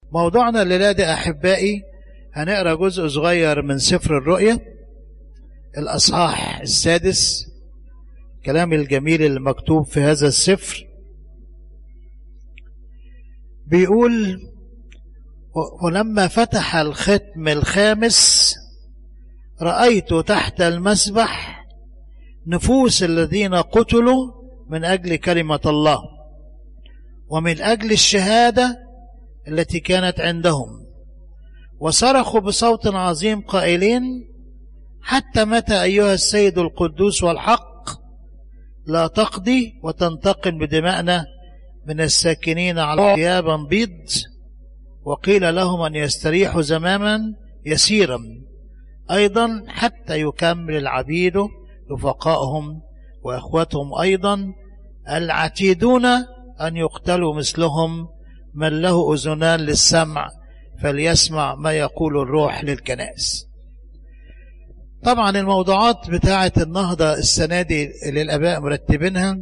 موضوعنا الليلة دي أحبائي هنقرأ جزء صغير من سفر الرؤيا الأصحاح السادس كلام الجميل المكتوب في هذا السفر بيقول ولما فتح الختم الخامس رأيت تحت المسبح نفوس الذين قتلوا من أجل كلمة الله ومن أجل الشهادة التي كانت عندهم وصرخوا بصوت عظيم قائلين حتى متى أيها السيد القدوس والحق لا تقضي وتنتقم بدمائنا من الساكنين على ثيابا بيض وقيل لهم أن يستريحوا زماما يسيرا أيضا حتى يكمل العبيد رفقائهم وإخوتهم أيضا العتيدون أن يقتلوا مثلهم من له أذنان للسمع فليسمع ما يقول الروح للكنائس طبعا الموضوعات بتاعة النهضة السنة دي اللي الآباء مرتبينها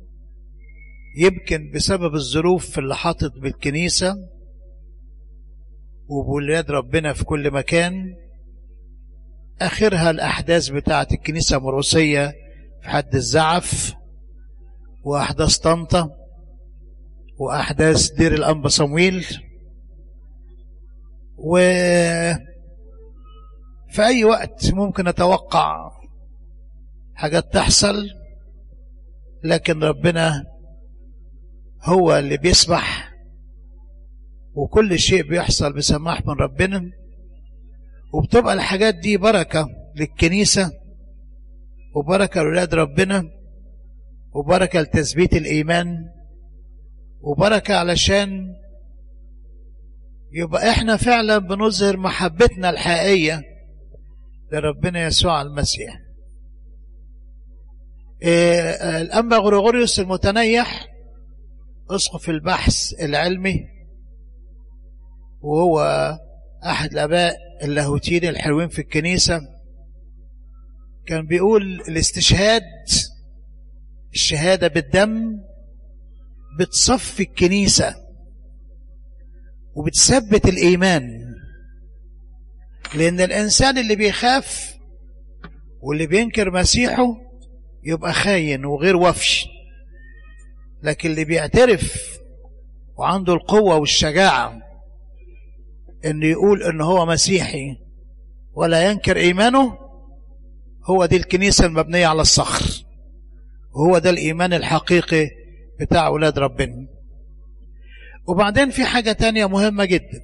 يمكن بسبب الظروف اللي حاطط بالكنيسة وبولاد ربنا في كل مكان آخرها الأحداث بتاعة الكنيسة المروسية في حد الزعف وأحداث طنطا وأحداث دير الأنبا صمويل و في أي وقت ممكن أتوقع حاجات تحصل لكن ربنا هو اللي بيسمح وكل شيء بيحصل بسماح من ربنا وبتبقى الحاجات دي بركة للكنيسة وبركة لولاد ربنا وبركة لتثبيت الإيمان وبركة علشان يبقى احنا فعلا بنظهر محبتنا الحقيقية لربنا يسوع المسيح إيه الأنبا غريغوريوس المتنيح أسقف البحث العلمي وهو أحد الآباء اللاهوتيين الحلوين في الكنيسة كان بيقول الاستشهاد الشهادة بالدم بتصفي الكنيسة وبتثبت الإيمان لأن الإنسان اللي بيخاف واللي بينكر مسيحه يبقى خاين وغير وفش لكن اللي بيعترف وعنده القوة والشجاعة انه يقول ان هو مسيحي ولا ينكر ايمانه هو دي الكنيسة المبنية على الصخر وهو ده الايمان الحقيقي بتاع اولاد ربنا وبعدين في حاجة تانية مهمة جدا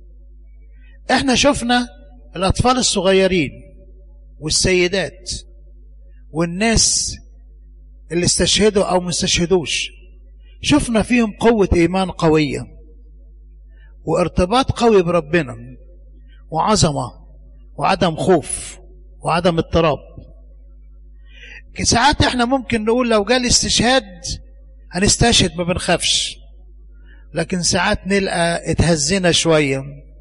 احنا شفنا الاطفال الصغيرين والسيدات والناس اللي استشهدوا او ما استشهدوش شفنا فيهم قوة ايمان قوية وارتباط قوي بربنا وعظمة وعدم خوف وعدم اضطراب ساعات احنا ممكن نقول لو جالي استشهاد هنستشهد ما بنخافش لكن ساعات نلقى اتهزنا شوية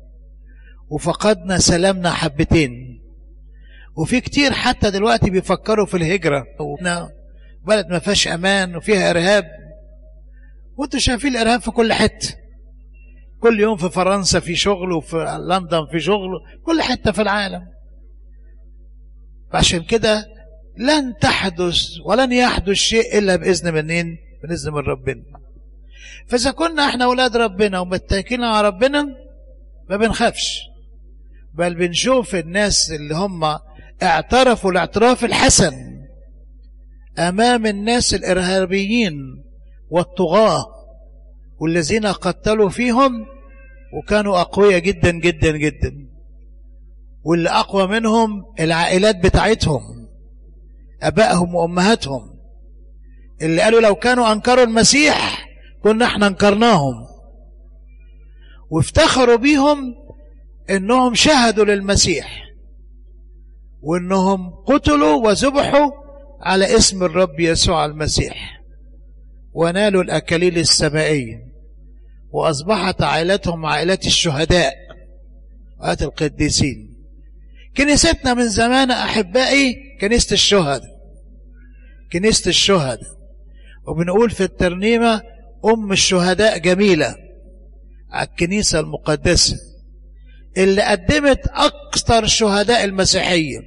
وفقدنا سلامنا حبتين وفي كتير حتى دلوقتي بيفكروا في الهجرة بلد ما فيهاش امان وفيها ارهاب وانتوا شايفين الارهاب في كل حته كل يوم في فرنسا في شغل وفي لندن في شغل كل حته في العالم فعشان كده لن تحدث ولن يحدث شيء الا باذن منين باذن من ربنا فاذا كنا احنا اولاد ربنا ومتكلين على ربنا ما بنخافش بل بنشوف الناس اللي هم اعترفوا الاعتراف الحسن امام الناس الارهابيين والطغاه والذين قتلوا فيهم وكانوا أقوياء جدا جدا جدا واللي أقوى منهم العائلات بتاعتهم أبائهم وأمهاتهم اللي قالوا لو كانوا أنكروا المسيح كنا احنا انكرناهم وافتخروا بيهم انهم شهدوا للمسيح وانهم قتلوا وذبحوا على اسم الرب يسوع المسيح ونالوا الأكاليل السمائية وأصبحت عائلتهم عائلات الشهداء وآت القديسين كنيستنا من زمان أحبائي كنيسة الشهداء كنيسة الشهداء وبنقول في الترنيمة أم الشهداء جميلة على الكنيسة المقدسة اللي قدمت أكثر شهداء المسيحية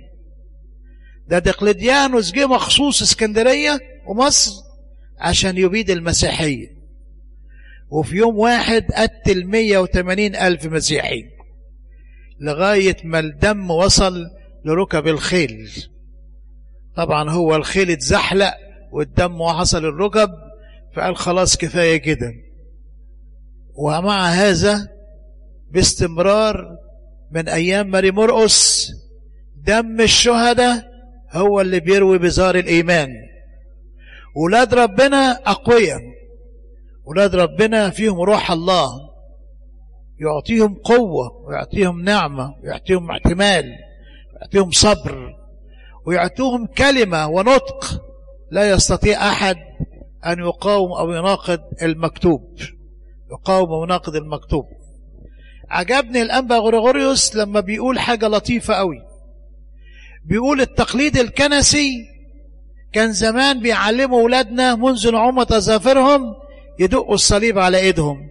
ده دقلديانوس جه مخصوص اسكندرية ومصر عشان يبيد المسيحية وفي يوم واحد قتل 180 ألف مسيحي لغاية ما الدم وصل لركب الخيل طبعا هو الخيل اتزحلق والدم وحصل الركب فقال خلاص كفاية كده ومع هذا باستمرار من أيام ماري مرقس دم الشهداء هو اللي بيروي بزار الإيمان ولاد ربنا أقوياء ولاد ربنا فيهم روح الله يعطيهم قوة ويعطيهم نعمة ويعطيهم احتمال ويعطيهم صبر ويعطيهم كلمة ونطق لا يستطيع أحد أن يقاوم أو يناقض المكتوب يقاوم ويناقض المكتوب عجبني الأنبا غريغوريوس لما بيقول حاجة لطيفة قوي بيقول التقليد الكنسي كان زمان بيعلموا أولادنا منذ نعومة أظافرهم يدقوا الصليب على إيدهم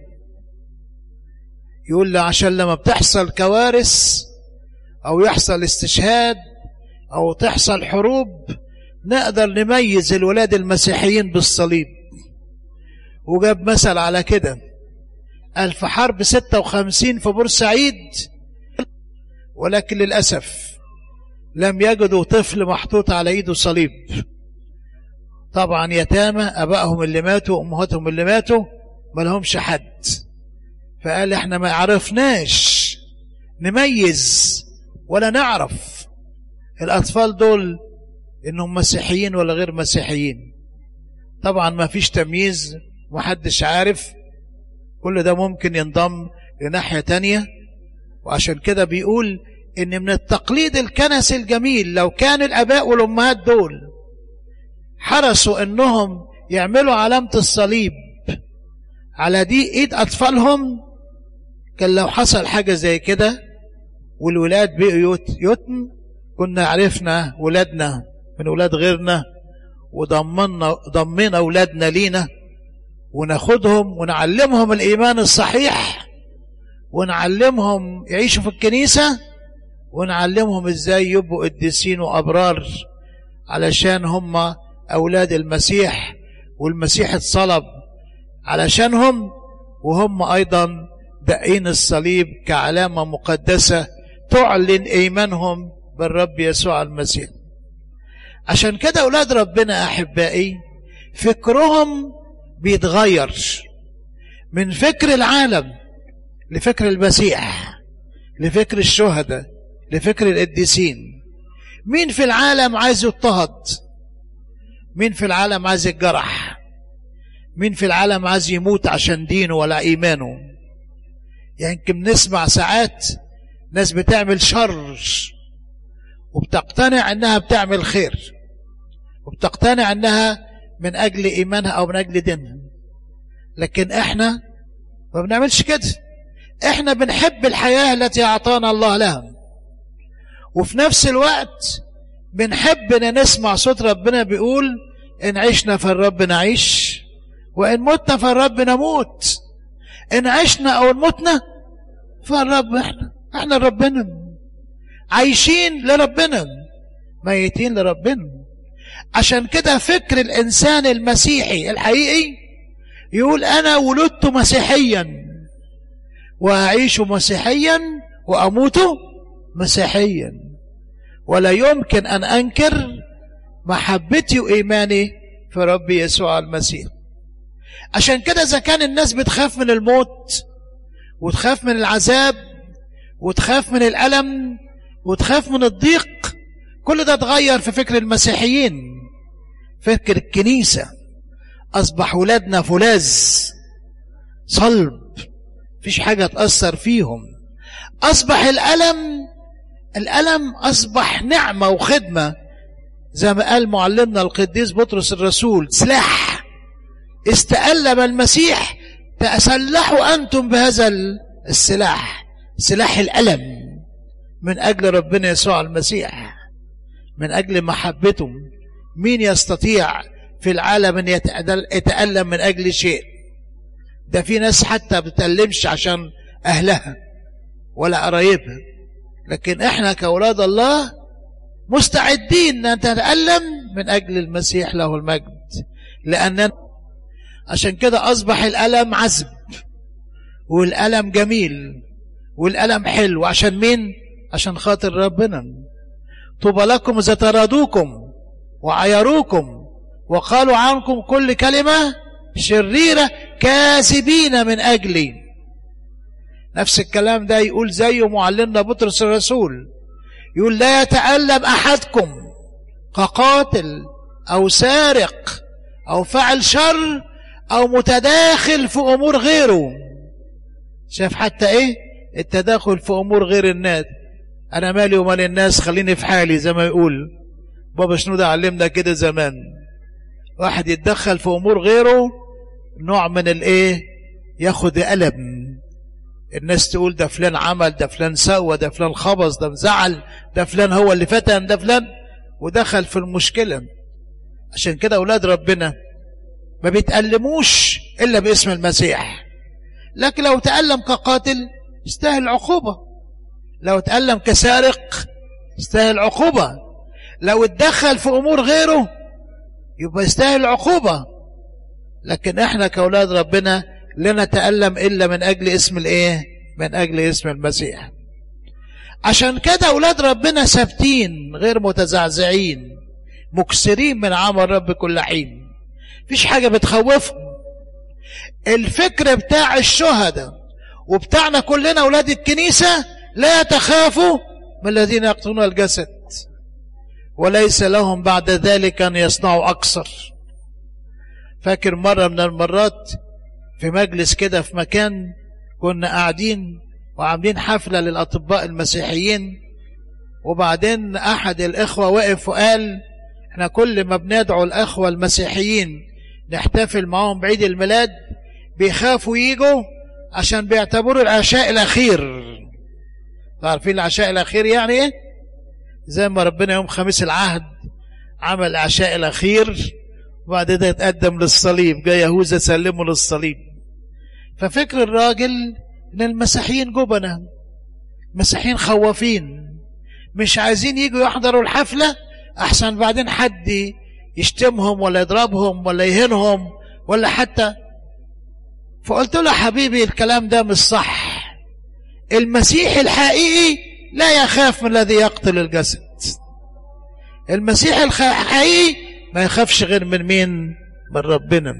يقول لي عشان لما بتحصل كوارث أو يحصل استشهاد أو تحصل حروب نقدر نميز الولاد المسيحيين بالصليب وجاب مثل على كده قال في حرب 56 في بورسعيد ولكن للأسف لم يجدوا طفل محطوط على ايده صليب طبعا يتامى ابائهم اللي ماتوا وامهاتهم اللي ماتوا ما لهمش حد فقال احنا ما عرفناش نميز ولا نعرف الاطفال دول انهم مسيحيين ولا غير مسيحيين طبعا ما فيش تمييز محدش عارف كل ده ممكن ينضم لناحية تانية وعشان كده بيقول ان من التقليد الكنسي الجميل لو كان الاباء والامهات دول حرصوا انهم يعملوا علامة الصليب على دي ايد اطفالهم كان لو حصل حاجة زي كده والولاد بقوا يتم كنا عرفنا ولادنا من ولاد غيرنا وضمنا ضمنا ولادنا لينا وناخدهم ونعلمهم الايمان الصحيح ونعلمهم يعيشوا في الكنيسه ونعلمهم ازاي يبقوا قديسين وابرار علشان هم اولاد المسيح والمسيح اتصلب علشانهم وهم ايضا دقين الصليب كعلامه مقدسه تعلن ايمانهم بالرب يسوع المسيح عشان كده اولاد ربنا احبائي فكرهم بيتغير من فكر العالم لفكر المسيح لفكر الشهداء لفكر القديسين مين في العالم عايز يضطهد مين في العالم عايز يتجرح مين في العالم عايز يموت عشان دينه ولا ايمانه يمكن يعني نسمع ساعات ناس بتعمل شر وبتقتنع انها بتعمل خير وبتقتنع انها من اجل ايمانها او من اجل دينها لكن احنا ما بنعملش كده احنا بنحب الحياه التي اعطانا الله لها وفي نفس الوقت بنحب ان نسمع صوت ربنا بيقول ان عشنا فالرب نعيش وان متنا فالرب نموت ان عشنا او متنا فالرب احنا احنا ربنا عايشين لربنا ميتين لربنا عشان كده فكر الانسان المسيحي الحقيقي يقول انا ولدت مسيحيا واعيش مسيحيا واموت مسيحيا ولا يمكن ان انكر محبتي وايماني في ربي يسوع المسيح عشان كده اذا كان الناس بتخاف من الموت وتخاف من العذاب وتخاف من الالم وتخاف من الضيق كل ده اتغير في فكر المسيحيين فكر الكنيسة أصبح ولادنا فولاذ صلب مفيش حاجة تأثر فيهم أصبح الألم الألم أصبح نعمة وخدمة زي ما قال معلمنا القديس بطرس الرسول سلاح استألم المسيح تأسلحوا أنتم بهذا السلاح سلاح الألم من أجل ربنا يسوع المسيح من أجل محبته مين يستطيع في العالم أن يتألم من أجل شيء ده في ناس حتى بتألمش عشان أهلها ولا قرايبها لكن احنا كأولاد الله مستعدين أن نتألم من أجل المسيح له المجد لأننا عشان كده أصبح الألم عذب والألم جميل والألم حلو عشان مين؟ عشان خاطر ربنا طوبى لكم إذا طردوكم وعيروكم وقالوا عنكم كل كلمة شريرة كاذبين من أجلي نفس الكلام ده يقول زيه معلمنا بطرس الرسول يقول لا يتألم أحدكم كقاتل أو سارق أو فعل شر أو متداخل في أمور غيره شاف حتى إيه التداخل في أمور غير الناس أنا مالي ومال الناس خليني في حالي زي ما يقول بابا شنودة علمنا كده زمان واحد يتدخل في أمور غيره نوع من الإيه ياخد ألم الناس تقول ده فلان عمل ده فلان سوى ده فلان خبص ده مزعل ده فلان هو اللي فتن ده فلان ودخل في المشكلة عشان كده أولاد ربنا ما بيتألموش إلا باسم المسيح لكن لو تألم كقاتل يستاهل عقوبة لو تألم كسارق يستاهل عقوبة لو اتدخل في أمور غيره يبقى يستاهل عقوبة لكن احنا كأولاد ربنا لا نتألم إلا من أجل اسم الإيه؟ من أجل اسم المسيح عشان كده أولاد ربنا ثابتين غير متزعزعين مكسرين من عمل رب كل حين مفيش حاجة بتخوفهم الفكر بتاع الشهداء وبتاعنا كلنا أولاد الكنيسة لا تخافوا من الذين يقتلون الجسد وليس لهم بعد ذلك أن يصنعوا أكثر فاكر مرة من المرات في مجلس كده في مكان كنا قاعدين وعاملين حفلة للأطباء المسيحيين وبعدين أحد الإخوة وقف وقال احنا كل ما بندعو الأخوة المسيحيين نحتفل معهم بعيد الميلاد بيخافوا يجوا عشان بيعتبروا العشاء الأخير عارفين العشاء الأخير يعني إيه؟ زي ما ربنا يوم خميس العهد عمل العشاء الأخير وبعد ده يتقدم للصليب جاي يهوذا سلمه للصليب ففكر الراجل ان المسيحيين جبنة مسيحيين خوافين مش عايزين يجوا يحضروا الحفلة احسن بعدين حد يشتمهم ولا يضربهم ولا يهينهم ولا حتى فقلت له حبيبي الكلام ده مش صح المسيح الحقيقي لا يخاف من الذي يقتل الجسد المسيح الحقيقي ما يخافش غير من مين من ربنا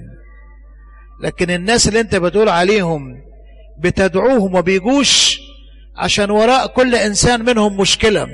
لكن الناس اللي انت بتقول عليهم بتدعوهم وبيجوش عشان وراء كل انسان منهم مشكلة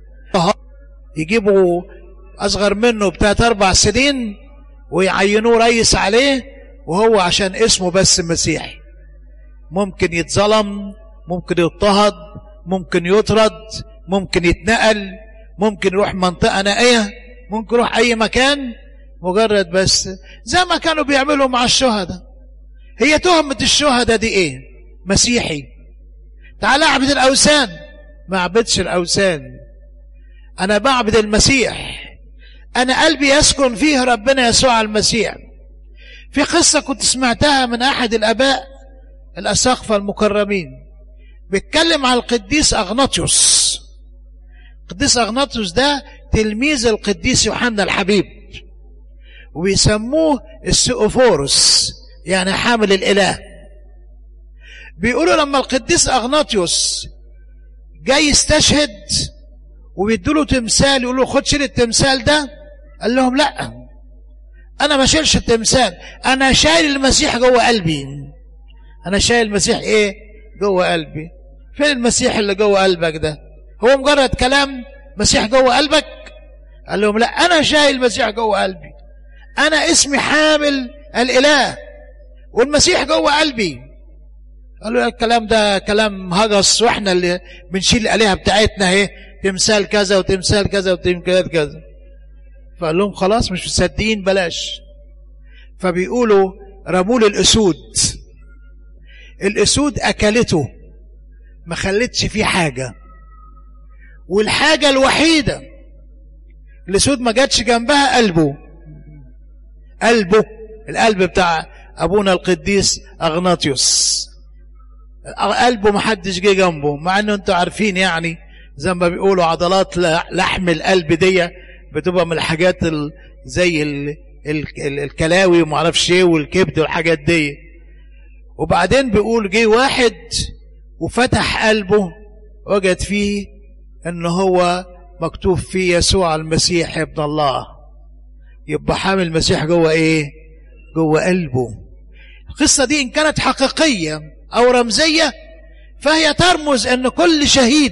يجيبوا اصغر منه بتلات اربع سنين ويعينوه رئيس عليه وهو عشان اسمه بس مسيحي ممكن يتظلم ممكن يضطهد ممكن يطرد ممكن يتنقل ممكن يروح منطقة نائية ممكن يروح أي مكان مجرد بس زي ما كانوا بيعملوا مع الشهداء هي تهمة الشهداء دي ايه مسيحي تعال اعبد الأوثان ما اعبدش الأوثان أنا بعبد المسيح أنا قلبي يسكن فيه ربنا يسوع المسيح في قصة كنت سمعتها من أحد الآباء الأساقفة المكرمين بيتكلم على القديس أغناطيوس القديس أغناطيوس ده تلميذ القديس يوحنا الحبيب وبيسموه السؤفورس يعني حامل الإله بيقولوا لما القديس أغناطيوس جاي يستشهد وبيدوا له تمثال يقولوا له خد شيل التمثال ده قال لهم لا انا ما شيلش التمثال انا شايل المسيح جوه قلبي انا شايل المسيح ايه جوه قلبي فين المسيح اللي جوه قلبك ده هو مجرد كلام مسيح جوه قلبك قال لهم لا انا شايل المسيح جوه قلبي انا اسمي حامل الاله والمسيح جوه قلبي قالوا الكلام ده كلام هجس واحنا اللي بنشيل الالهه بتاعتنا اهي تمثال كذا وتمثال كذا وتمثال كذا فقال لهم خلاص مش مصدقين بلاش فبيقولوا رموا له الاسود الاسود اكلته ما خلتش فيه حاجه والحاجه الوحيده الاسود ما جاتش جنبها قلبه قلبه القلب بتاع أبونا القديس أغناطيوس قلبه محدش جه جنبه مع انه انتوا عارفين يعني زي ما بيقولوا عضلات لحم القلب دي بتبقى من الحاجات ال زي ال ال ال الكلاوي وما اعرفش ايه والكبد والحاجات دي وبعدين بيقول جه واحد وفتح قلبه وجد فيه ان هو مكتوب فيه يسوع المسيح ابن الله يبقى حامل المسيح جوه ايه جوه قلبه القصه دي ان كانت حقيقيه او رمزيه فهي ترمز ان كل شهيد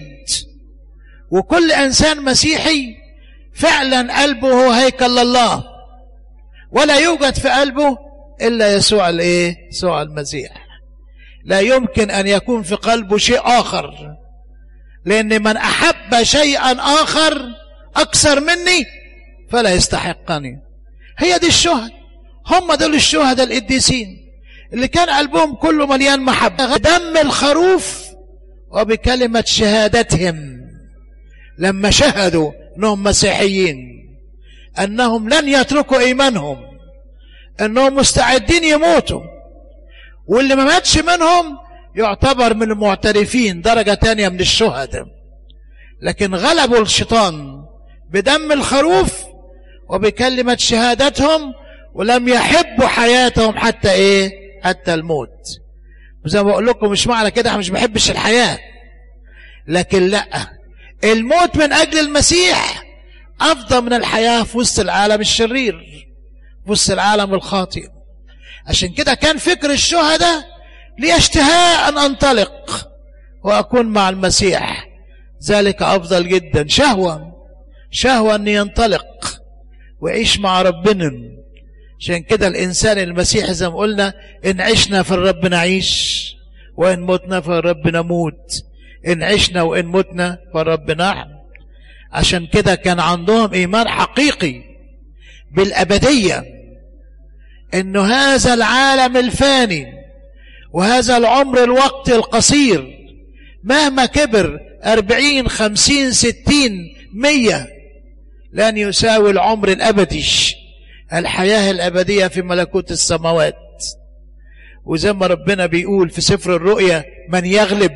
وكل انسان مسيحي فعلا قلبه هو هيكل الله ولا يوجد في قلبه الا يسوع الايه يسوع المسيح لا يمكن ان يكون في قلبه شيء اخر لان من احب شيئا اخر اكثر مني فلا يستحقني هي دي الشهد هم دول الشهداء القديسين اللي كان قلبهم كله مليان محبة دم الخروف وبكلمة شهادتهم لما شهدوا انهم مسيحيين انهم لن يتركوا ايمانهم انهم مستعدين يموتوا واللي ما ماتش منهم يعتبر من المعترفين درجة تانية من الشهداء لكن غلبوا الشيطان بدم الخروف وبكلمة شهادتهم ولم يحبوا حياتهم حتى ايه حتى الموت وزي ما بقول لكم مش معنى كده احنا مش بحبش الحياة لكن لا الموت من اجل المسيح افضل من الحياة في وسط العالم الشرير في وسط العالم الخاطئ عشان كده كان فكر الشهداء لي اشتهاء ان انطلق واكون مع المسيح ذلك افضل جدا شهوة شهوة ان ينطلق ويعيش مع ربنا عشان كده الإنسان المسيحي زي ما قلنا إن عشنا فالرب نعيش وإن متنا فالرب نموت إن عشنا وإن متنا فالرب نحن عشان كده كان عندهم إيمان حقيقي بالأبدية إنه هذا العالم الفاني وهذا العمر الوقت القصير مهما كبر أربعين خمسين ستين مية لن يساوي العمر الأبدي الحياة الأبدية في ملكوت السماوات وزي ما ربنا بيقول في سفر الرؤيا من يغلب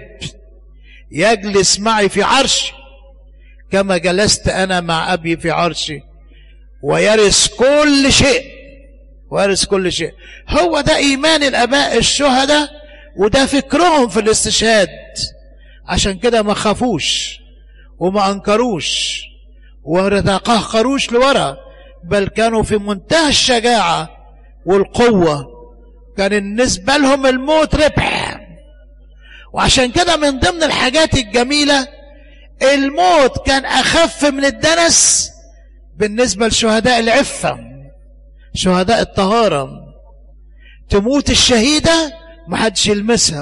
يجلس معي في عرشي كما جلست أنا مع أبي في عرشي ويرث كل شيء ويرث كل شيء هو ده إيمان الآباء الشهداء وده فكرهم في الاستشهاد عشان كده ما خافوش وما أنكروش وما تقهقروش لورا بل كانوا في منتهى الشجاعة والقوة كان بالنسبة لهم الموت ربح وعشان كده من ضمن الحاجات الجميلة الموت كان أخف من الدنس بالنسبة لشهداء العفة شهداء الطهارة تموت الشهيدة محدش يلمسها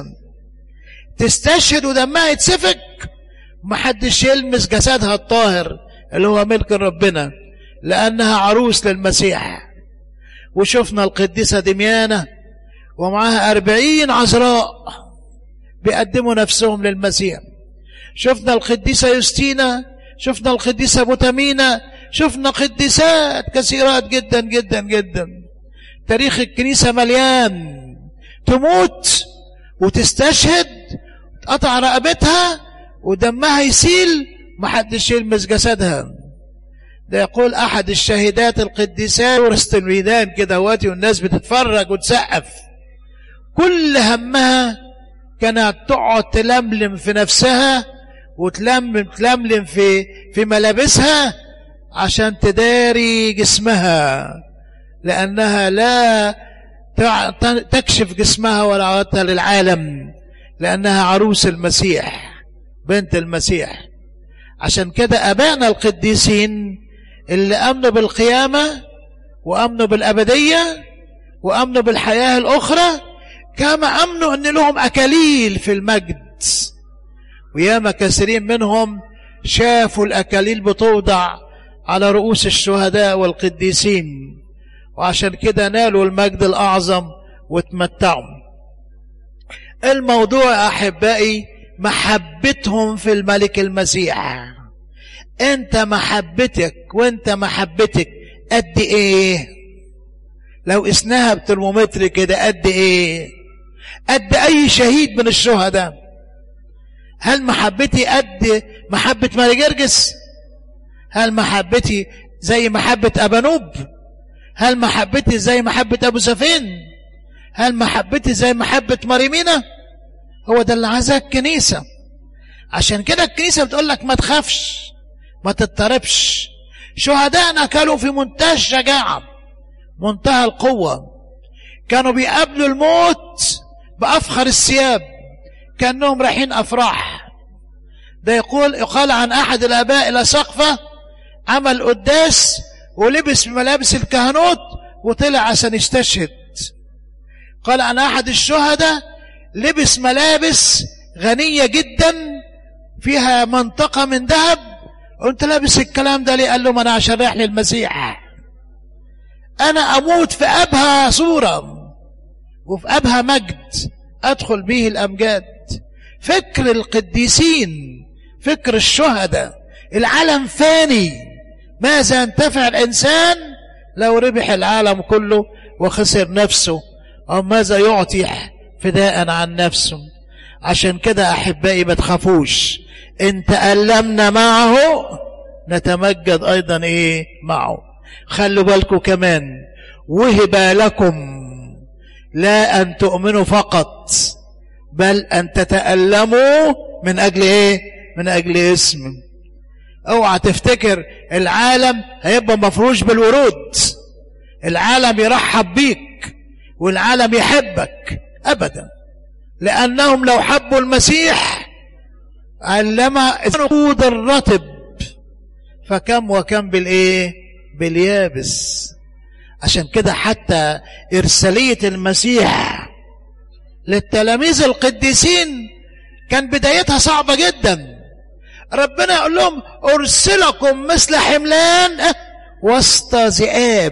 تستشهد ودمها يتسفك محدش يلمس جسدها الطاهر اللي هو ملك ربنا لأنها عروس للمسيح وشفنا القديسة دميانة ومعها أربعين عذراء بيقدموا نفسهم للمسيح شفنا القديسة يوستينا شفنا القديسة بوتامينا شفنا قديسات كثيرات جدا جدا جدا تاريخ الكنيسة مليان تموت وتستشهد تقطع رقبتها ودمها يسيل محدش يلمس جسدها ده يقول احد الشهيدات القديسات ورثت الميدان كده واتي والناس بتتفرج وتسقف كل همها كانت تقعد تلملم في نفسها وتلملم تلملم في في ملابسها عشان تداري جسمها لانها لا تكشف جسمها ولا عورتها للعالم لانها عروس المسيح بنت المسيح عشان كده ابائنا القديسين اللي امنوا بالقيامه وامنوا بالابديه وامنوا بالحياه الاخرى كما امنوا ان لهم اكاليل في المجد وياما كثيرين منهم شافوا الاكاليل بتوضع على رؤوس الشهداء والقديسين وعشان كده نالوا المجد الاعظم وتمتعوا الموضوع احبائي محبتهم في الملك المسيح انت محبتك وانت محبتك قد ايه لو قسناها بترمومتر كده قد ايه قد اي شهيد من الشهداء هل محبتي قد محبة ماري جرجس هل محبتي زي محبة أبانوب هل محبتي زي محبة أبو سفين هل محبتي زي محبة مريمينا هو ده اللي عايزاه الكنيسة عشان كده الكنيسة بتقول لك ما تخافش ما تضطربش شهدائنا كانوا في منتهى الشجاعة منتهى القوة كانوا بيقابلوا الموت بأفخر الثياب كأنهم رايحين أفراح ده يقول يقال عن أحد الآباء إلى سقفة عمل قداس ولبس بملابس الكهنوت وطلع عشان يستشهد قال عن أحد الشهداء لبس ملابس غنية جدا فيها منطقة من ذهب وانت لابس الكلام ده ليه قال لهم انا عشان رايح للمسيح انا اموت في ابهى صورة وفي ابهى مجد ادخل به الامجاد فكر القديسين فكر الشهداء العالم فاني ماذا ينتفع الانسان لو ربح العالم كله وخسر نفسه او ماذا يعطي فداء عن نفسه عشان كده احبائي ما تخافوش ان تألمنا معه نتمجد ايضا ايه معه خلوا بالكم كمان وهب لكم لا ان تؤمنوا فقط بل ان تتألموا من اجل ايه من اجل اسم اوعى تفتكر العالم هيبقى مفروش بالورود العالم يرحب بيك والعالم يحبك ابدا لانهم لو حبوا المسيح علم العود الرطب فكم وكم بالايه باليابس عشان كده حتى ارساليه المسيح للتلاميذ القديسين كان بدايتها صعبه جدا ربنا يقول لهم ارسلكم مثل حملان وسط ذئاب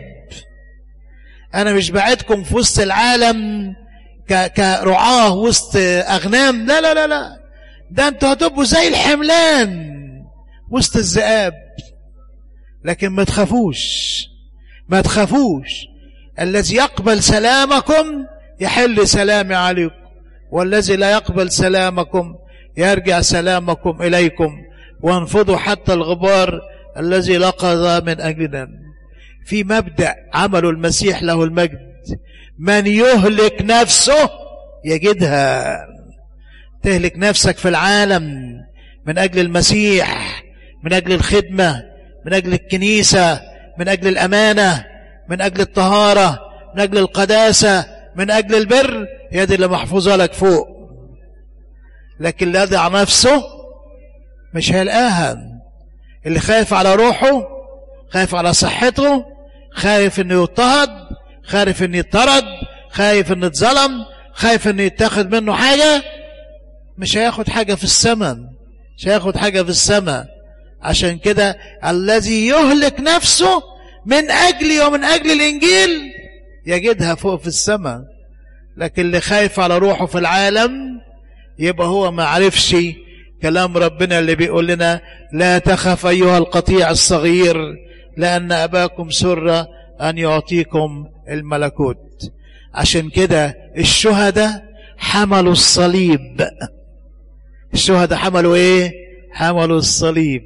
انا مش بعدكم في وسط العالم كرعاه وسط اغنام لا لا لا لا ده انتوا هتبقوا زي الحملان وسط الذئاب لكن ما تخافوش ما تخافوش الذي يقبل سلامكم يحل سلامي عليكم والذي لا يقبل سلامكم يرجع سلامكم إليكم وانفضوا حتى الغبار الذي لقظ من أجلنا في مبدأ عمل المسيح له المجد من يهلك نفسه يجدها تهلك نفسك في العالم من أجل المسيح من أجل الخدمة من أجل الكنيسة من أجل الأمانة من أجل الطهارة من أجل القداسة من أجل البر هي دي اللي محفوظة لك فوق لكن اللي يضع نفسه مش هيلقاها اللي خايف على روحه خايف على صحته خايف انه يضطهد خايف انه يطرد خايف انه يتظلم خايف انه يتاخد منه حاجة مش هياخد حاجة في السماء مش هياخد حاجة في السماء عشان كده الذي يهلك نفسه من أجلي ومن أجل الإنجيل يجدها فوق في السماء لكن اللي خايف على روحه في العالم يبقى هو ما عرفش كلام ربنا اللي بيقول لنا لا تخف أيها القطيع الصغير لأن أباكم سر أن يعطيكم الملكوت عشان كده الشهداء حملوا الصليب الشهداء حملوا ايه حملوا الصليب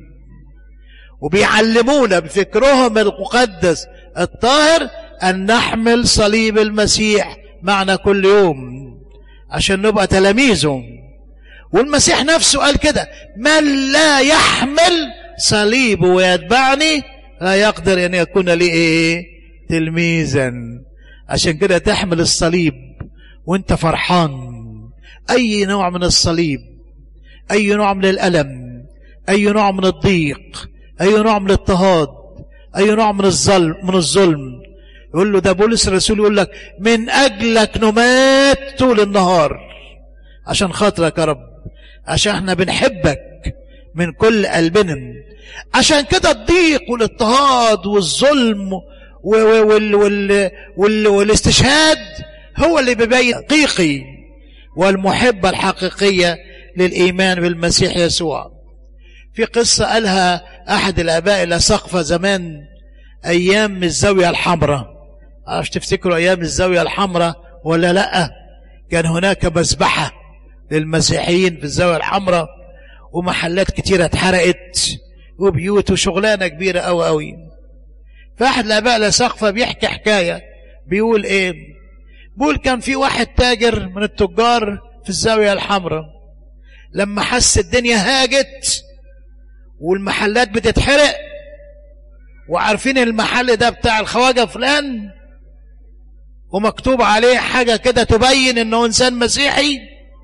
وبيعلمونا بفكرهم المقدس الطاهر أن نحمل صليب المسيح معنا كل يوم عشان نبقى تلاميذه والمسيح نفسه قال كده من لا يحمل صليبه ويتبعني لا يقدر أن يكون لي إيه تلميذا عشان كده تحمل الصليب وانت فرحان أي نوع من الصليب أي نوع من الألم أي نوع من الضيق أي نوع من الاضطهاد أي نوع من الظلم من الظلم يقول له ده بولس الرسول يقول لك من أجلك نمات طول النهار عشان خاطرك يا رب عشان احنا بنحبك من كل قلبنا عشان كده الضيق والاضطهاد والظلم وال وال وال والاستشهاد هو اللي بيبين حقيقي والمحبة الحقيقية للإيمان بالمسيح يسوع في قصة قالها أحد الآباء إلى سقفة زمان أيام الزاوية الحمراء عرفت تفتكروا أيام الزاوية الحمراء ولا لأ كان هناك مذبحة للمسيحيين في الزاوية الحمراء ومحلات كتيرة اتحرقت وبيوت وشغلانة كبيرة أوي أوي فأحد الآباء لسقفة بيحكي حكاية بيقول إيه بيقول كان في واحد تاجر من التجار في الزاوية الحمراء لما حس الدنيا هاجت والمحلات بتتحرق وعارفين المحل ده بتاع الخواجة فلان ومكتوب عليه حاجة كده تبين انه انسان مسيحي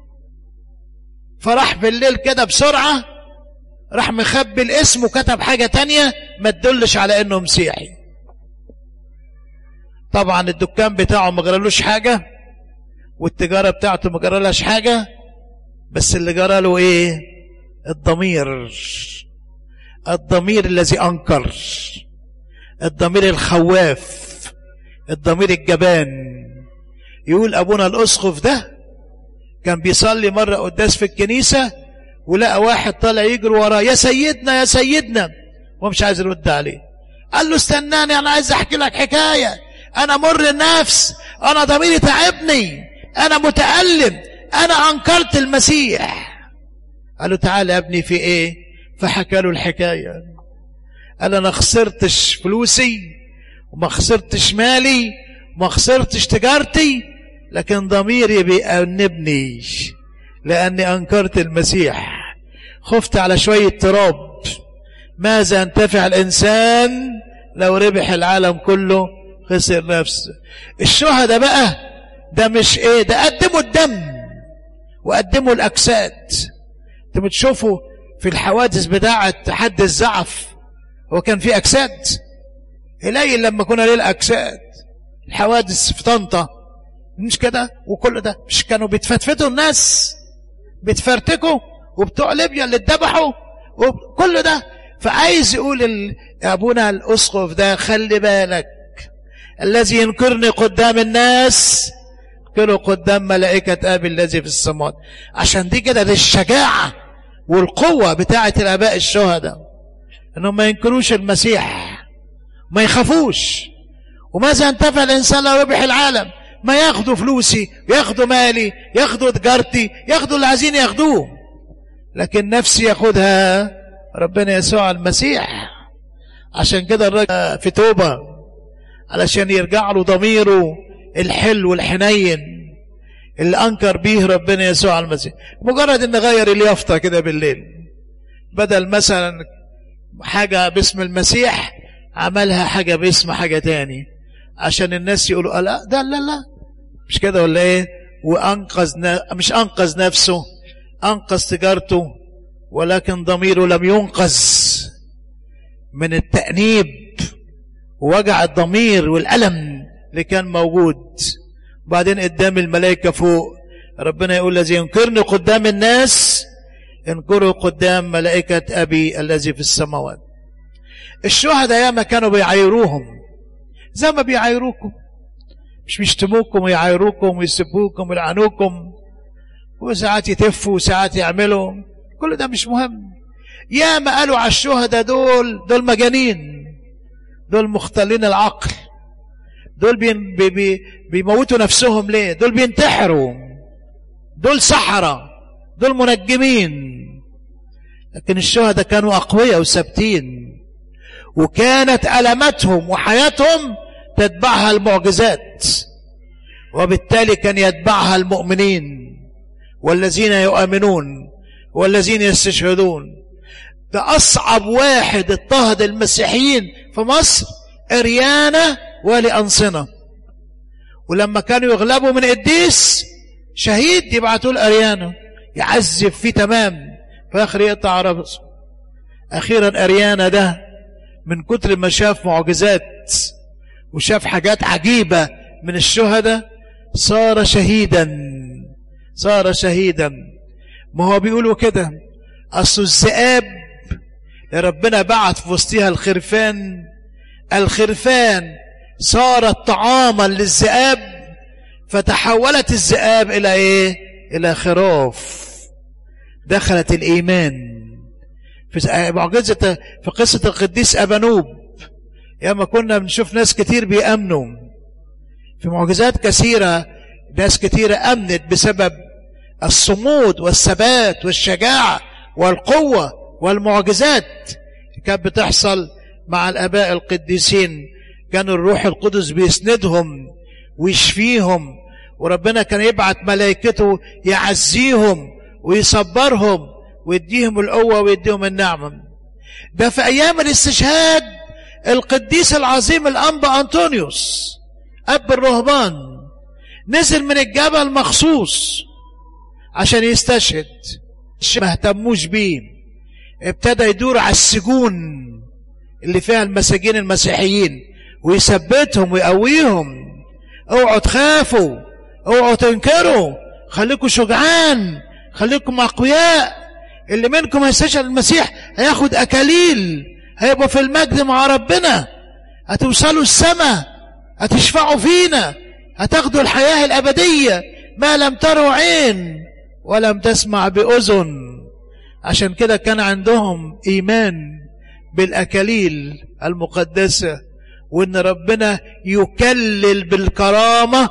فراح بالليل كده بسرعة راح مخبي الاسم وكتب حاجة تانية ما تدلش على انه مسيحي طبعا الدكان بتاعه ما جرالوش حاجة والتجارة بتاعته ما جرالهاش حاجة بس اللي جراله ايه الضمير الضمير الذي انكر الضمير الخواف الضمير الجبان يقول ابونا الاسقف ده كان بيصلي مرة قداس في الكنيسة ولقى واحد طالع يجري وراه يا سيدنا يا سيدنا ومش عايز يرد عليه قال له استناني انا عايز احكي لك حكاية انا مر النفس انا ضميري تعبني انا متألم انا انكرت المسيح قال له تعالى يا ابني في ايه فحكى له الحكاية قال انا خسرتش فلوسي وما خسرتش مالي وما خسرتش تجارتي لكن ضميري بيأنبني لأني أنكرت المسيح خفت على شوية تراب ماذا ينتفع الإنسان لو ربح العالم كله خسر نفسه الشهداء بقى ده مش ايه ده قدموا الدم وقدموا الأجساد انتوا بتشوفوا في الحوادث بتاعة حد الزعف هو كان في أجساد قليل لما كنا ليه الأجساد الحوادث في طنطا مش كده وكل ده مش كانوا بيتفتفتوا الناس بيتفرتكوا وبتوع ليبيا اللي اتذبحوا وكل ده فعايز يقول ال... ابونا الاسقف ده خلي بالك الذي ينكرني قدام الناس ينكره قدام ملائكة ابي الذي في السماوات عشان دي كده دي الشجاعة والقوة بتاعة الاباء الشهداء انهم ما ينكروش المسيح ما يخافوش وماذا ينتفع الانسان لو ربح العالم ما ياخدوا فلوسي ياخدوا مالي ياخدوا تجارتي ياخدوا اللي عايزين ياخدوه لكن نفسي ياخدها ربنا يسوع المسيح عشان كده الراجل في توبة علشان يرجع له ضميره الحلو الحنين اللي أنكر بيه ربنا يسوع المسيح مجرد ان غير اليافطة كده بالليل بدل مثلا حاجة باسم المسيح عملها حاجة باسم حاجة تاني عشان الناس يقولوا لا ده لا لا مش كده ولا ايه وانقذ مش انقذ نفسه انقذ تجارته ولكن ضميره لم ينقذ من التأنيب ووجع الضمير والألم اللي كان موجود وبعدين قدام الملائكة فوق ربنا يقول الذي ينكرني قدام الناس انكره قدام ملائكة أبي الذي في السماوات الشهداء ياما كانوا بيعايروهم زي ما بيعايروكم مش بيشتموكم ويعايروكم ويسبوكم ويلعنوكم وساعات يتفوا وساعات يعملوا كل ده مش مهم يا ما قالوا على الشهداء دول دول مجانين دول مختلين العقل دول بي بي بي بيموتوا نفسهم ليه دول بينتحروا دول سحرة دول منجمين لكن الشهداء كانوا أقوياء وثابتين وكانت ألمتهم وحياتهم تتبعها المعجزات وبالتالي كان يتبعها المؤمنين والذين يؤمنون والذين يستشهدون ده أصعب واحد اضطهد المسيحيين في مصر إريانا والي أنصنة ولما كانوا يغلبوا من قديس شهيد يبعتوا لأريانا يعذب فيه تمام في آخر يقطع رأسه أخيرا أريانا ده من كتر ما شاف معجزات وشاف حاجات عجيبة من الشهداء صار شهيدا صار شهيدا ما هو بيقولوا كده أصل الذئاب ربنا بعت في وسطها الخرفان الخرفان صارت طعاما للذئاب فتحولت الذئاب إلى إيه إلى خراف دخلت الإيمان في معجزة في قصة القديس أبانوب ياما كنا بنشوف ناس كتير بيأمنوا في معجزات كثيرة ناس كثيرة أمنت بسبب الصمود والثبات والشجاعة والقوة والمعجزات كانت بتحصل مع الآباء القديسين كان الروح القدس بيسندهم ويشفيهم وربنا كان يبعت ملائكته يعزيهم ويصبرهم ويديهم القوة ويديهم النعمة ده في أيام الاستشهاد القديس العظيم الأنبا أنطونيوس أب الرهبان نزل من الجبل مخصوص عشان يستشهد ما اهتموش بيه ابتدى يدور على السجون اللي فيها المساجين المسيحيين ويثبتهم ويقويهم اوعوا تخافوا اوعوا تنكروا خليكم شجعان خليكم اقوياء اللي منكم هيستشهد المسيح هياخد اكاليل هيبقوا في المجد مع ربنا هتوصلوا السماء هتشفعوا فينا هتاخدوا الحياة الأبدية ما لم تروا عين ولم تسمع بأذن عشان كده كان عندهم إيمان بالأكاليل المقدسة وإن ربنا يكلل بالكرامة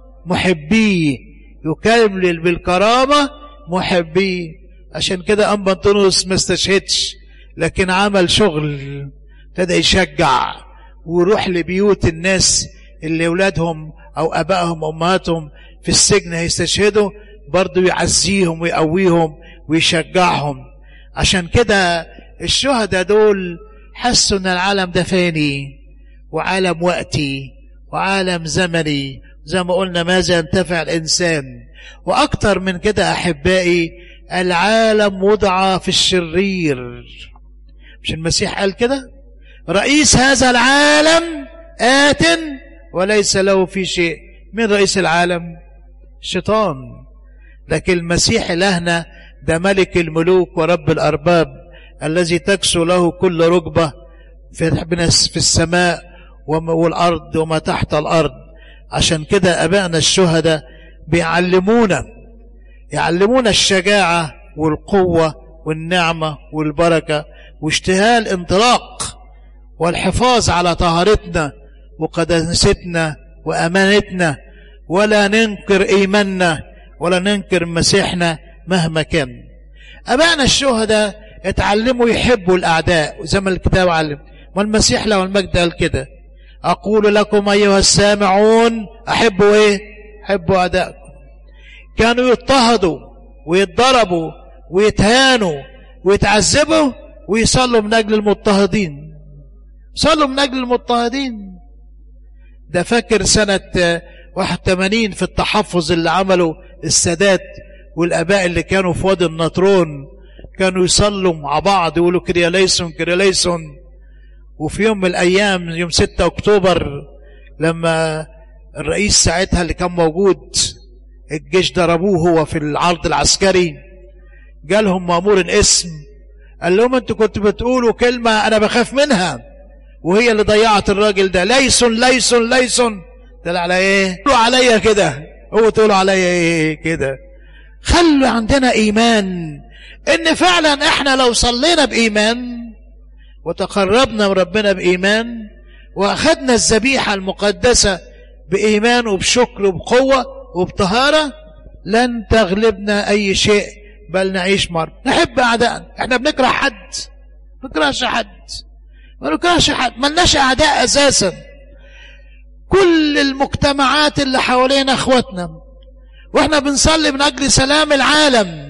محبيه يكلل بالكرامة محبيه عشان كده أنبا أنطونيوس ما استشهدش لكن عمل شغل ابتدى يشجع ويروح لبيوت الناس اللي أولادهم أو أبائهم وأمهاتهم في السجن هيستشهدوا برضو يعزيهم ويقويهم ويشجعهم عشان كده الشهداء دول حسوا ان العالم ده فاني وعالم وقتي وعالم زمني زي ما قلنا ماذا ينتفع الانسان واكتر من كده احبائي العالم وضع في الشرير مش المسيح قال كده رئيس هذا العالم آت وليس له في شيء من رئيس العالم الشيطان لكن المسيح إلهنا ده ملك الملوك ورب الأرباب الذي تكسو له كل ركبة في السماء والأرض وما تحت الأرض عشان كده أبائنا الشهداء بيعلمونا يعلمونا الشجاعة والقوة والنعمة والبركة واشتهاء الانطلاق والحفاظ على طهارتنا وقداستنا وأمانتنا ولا ننكر إيماننا ولا ننكر مسيحنا مهما كان أبائنا الشهداء اتعلموا يحبوا الأعداء زي ما الكتاب علم والمسيح له المجد قال كده أقول لكم أيها السامعون أحبوا إيه أحبوا أعدائكم كانوا يضطهدوا ويتضربوا ويتهانوا ويتعذبوا ويصلوا من أجل المضطهدين صلوا من أجل المضطهدين ده فاكر سنة 81 في التحفظ اللي عمله السادات والآباء اللي كانوا في وادي النطرون كانوا يصلوا مع بعض يقولوا كرياليسون كرياليسون وفي يوم من الأيام يوم 6 أكتوبر لما الرئيس ساعتها اللي كان موجود الجيش ضربوه هو في العرض العسكري جالهم مأمور الاسم قال لهم انتوا كنتوا بتقولوا كلمة أنا بخاف منها وهي اللي ضيعت الراجل ده ليسون ليسون ليسون طلع على ايه تقولوا عليا كده هو تقولوا عليا ايه كده خلوا عندنا ايمان ان فعلا احنا لو صلينا بايمان وتقربنا من ربنا بايمان واخدنا الذبيحه المقدسه بايمان وبشكر وبقوه وبطهاره لن تغلبنا اي شيء بل نعيش مر نحب اعدائنا احنا بنكره حد ما نكرهش حد ما نكرهش حد ملناش اعداء اساسا كل المجتمعات اللي حوالينا اخواتنا واحنا بنصلي من اجل سلام العالم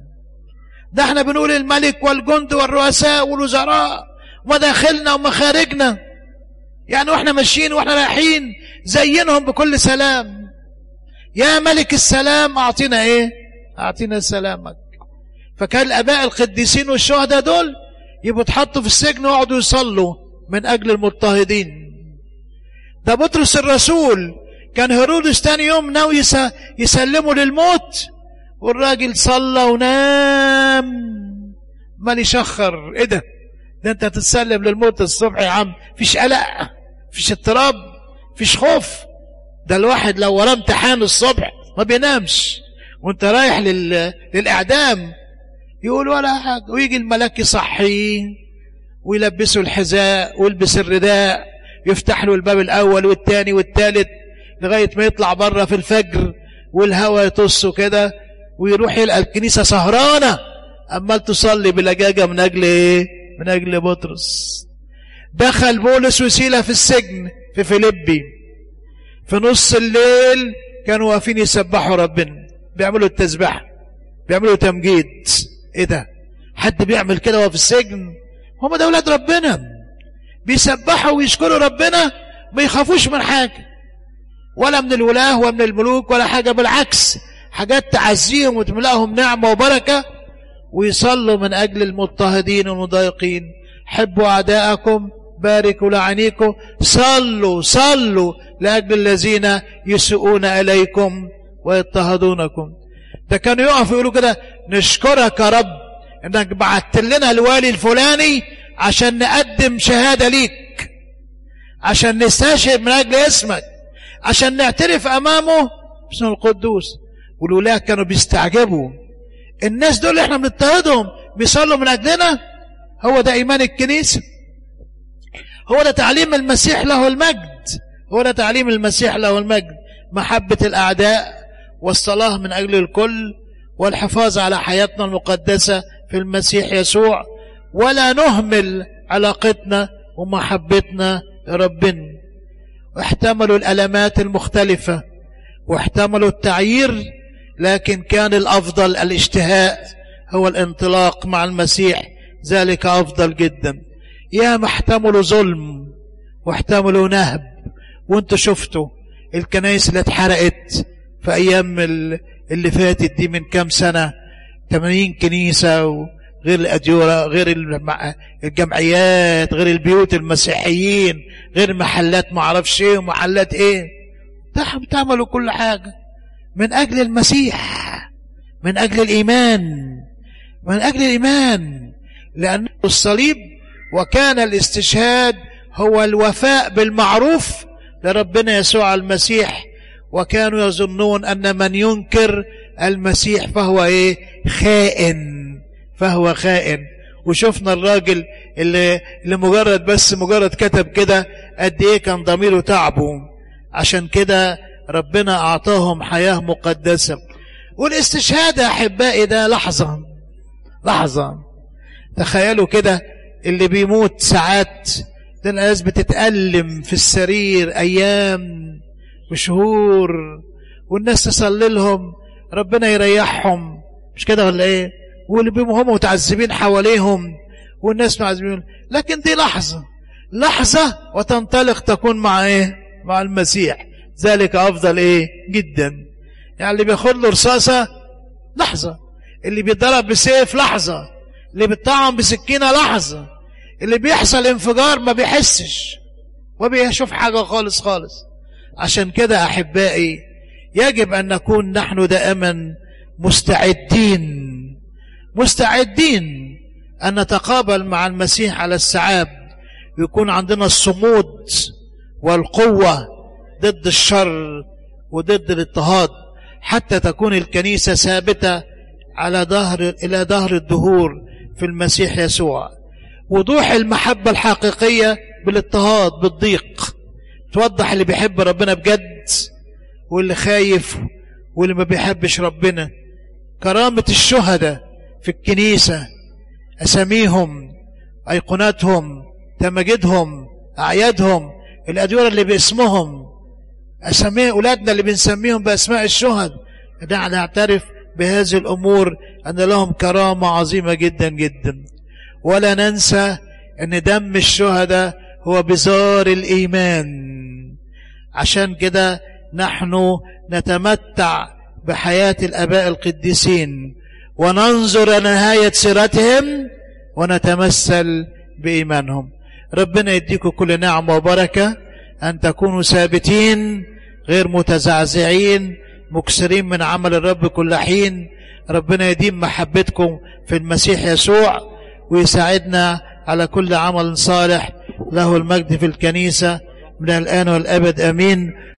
ده احنا بنقول الملك والجند والرؤساء والوزراء مداخلنا ومخارجنا يعني واحنا ماشيين واحنا رايحين زينهم بكل سلام يا ملك السلام اعطينا ايه اعطينا سلامك فكان الاباء القديسين والشهداء دول يبقوا اتحطوا في السجن ويقعدوا يصلوا من اجل المضطهدين ده بطرس الرسول كان هيرودس تاني يوم ناوي يسلمه للموت والراجل صلى ونام مال يشخر ايه ده ده انت هتتسلم للموت الصبح يا عم فيش قلق فيش اضطراب فيش خوف ده الواحد لو وراه امتحان الصبح ما بينامش وانت رايح لل... للاعدام يقول ولا حاجه ويجي الملاك يصحيه ويلبسه الحذاء ويلبس الرداء يفتح له الباب الاول والثاني والثالث لغاية ما يطلع بره في الفجر والهواء يطصه كده ويروح يلقى الكنيسة سهرانة عمال تصلي بلجاجة من أجل إيه؟ من أجل بطرس دخل بولس وسيلة في السجن في فيليبي في نص الليل كانوا واقفين يسبحوا ربنا بيعملوا التسبيح بيعملوا تمجيد ايه ده حد بيعمل كده وهو في السجن هم ده ولاد ربنا بيسبحوا ويشكروا ربنا ما يخافوش من حاجه ولا من الولاه ولا من الملوك ولا حاجه بالعكس حاجات تعزيهم وتملأهم نعمه وبركه ويصلوا من اجل المضطهدين والمضايقين حبوا اعداءكم باركوا لعنيكم صلوا صلوا لاجل الذين يسيئون اليكم ويضطهدونكم ده كانوا يقفوا يقولوا كده نشكرك يا رب انك بعت لنا الوالي الفلاني عشان نقدم شهاده ليك عشان نستشهد من اجل اسمك عشان نعترف امامه باسم القدوس والولاه كانوا بيستعجبوا الناس دول اللي احنا بنضطهدهم بيصلوا من اجلنا هو ده ايمان الكنيسه هو ده تعليم المسيح له المجد هو ده تعليم المسيح له المجد محبه الاعداء والصلاه من اجل الكل والحفاظ على حياتنا المقدسه في المسيح يسوع ولا نهمل علاقتنا ومحبتنا لربنا واحتملوا الألمات المختلفة واحتملوا التعيير لكن كان الأفضل الاشتهاء هو الانطلاق مع المسيح ذلك أفضل جدا يا ما احتملوا ظلم واحتملوا نهب وانتوا شفتوا الكنائس اللي اتحرقت في أيام اللي فاتت دي من كام سنة 80 كنيسة غير الأديرة غير الجمعيات غير البيوت المسيحيين غير محلات معرفش ايه ومحلات ايه بتعملوا كل حاجة من أجل المسيح من أجل الإيمان من أجل الإيمان لأن الصليب وكان الاستشهاد هو الوفاء بالمعروف لربنا يسوع المسيح وكانوا يظنون أن من ينكر المسيح فهو ايه خائن فهو خائن وشفنا الراجل اللي, اللي مجرد بس مجرد كتب كده قد ايه كان ضميره تعبه عشان كده ربنا اعطاهم حياة مقدسة والاستشهاد يا احبائي ده لحظة لحظة تخيلوا كده اللي بيموت ساعات ده الناس بتتألم في السرير ايام وشهور والناس تصلي لهم ربنا يريحهم مش كده ولا ايه واللي بيبقوا هم متعذبين حواليهم والناس معذبين لكن دي لحظة لحظة وتنطلق تكون مع ايه مع المسيح ذلك افضل ايه جدا يعني اللي بياخد له رصاصة لحظة اللي بيتضرب بسيف لحظة اللي بيطعم بسكينة لحظة اللي بيحصل انفجار ما بيحسش وبيشوف حاجة خالص خالص عشان كده أحبائي يجب أن نكون نحن دائما مستعدين مستعدين أن نتقابل مع المسيح على السعاب ويكون عندنا الصمود والقوة ضد الشر وضد الاضطهاد حتى تكون الكنيسة ثابتة على ظهر إلى ظهر الدهور في المسيح يسوع وضوح المحبة الحقيقية بالاضطهاد بالضيق توضح اللي بيحب ربنا بجد واللي خايف واللي ما بيحبش ربنا كرامة الشهداء في الكنيسة أساميهم أيقوناتهم تماجدهم أعيادهم الأدوار اللي باسمهم أسامي أولادنا اللي بنسميهم بأسماء الشهد دعنا نعترف بهذه الأمور أن لهم كرامة عظيمة جدا جدا ولا ننسى أن دم الشهداء هو بزار الإيمان عشان كده نحن نتمتع بحياة الأباء القديسين وننظر نهاية سيرتهم ونتمثل بإيمانهم ربنا يديكم كل نعمة وبركة أن تكونوا ثابتين غير متزعزعين مكسرين من عمل الرب كل حين ربنا يديم محبتكم في المسيح يسوع ويساعدنا على كل عمل صالح له المجد في الكنيسة من الآن والأبد أمين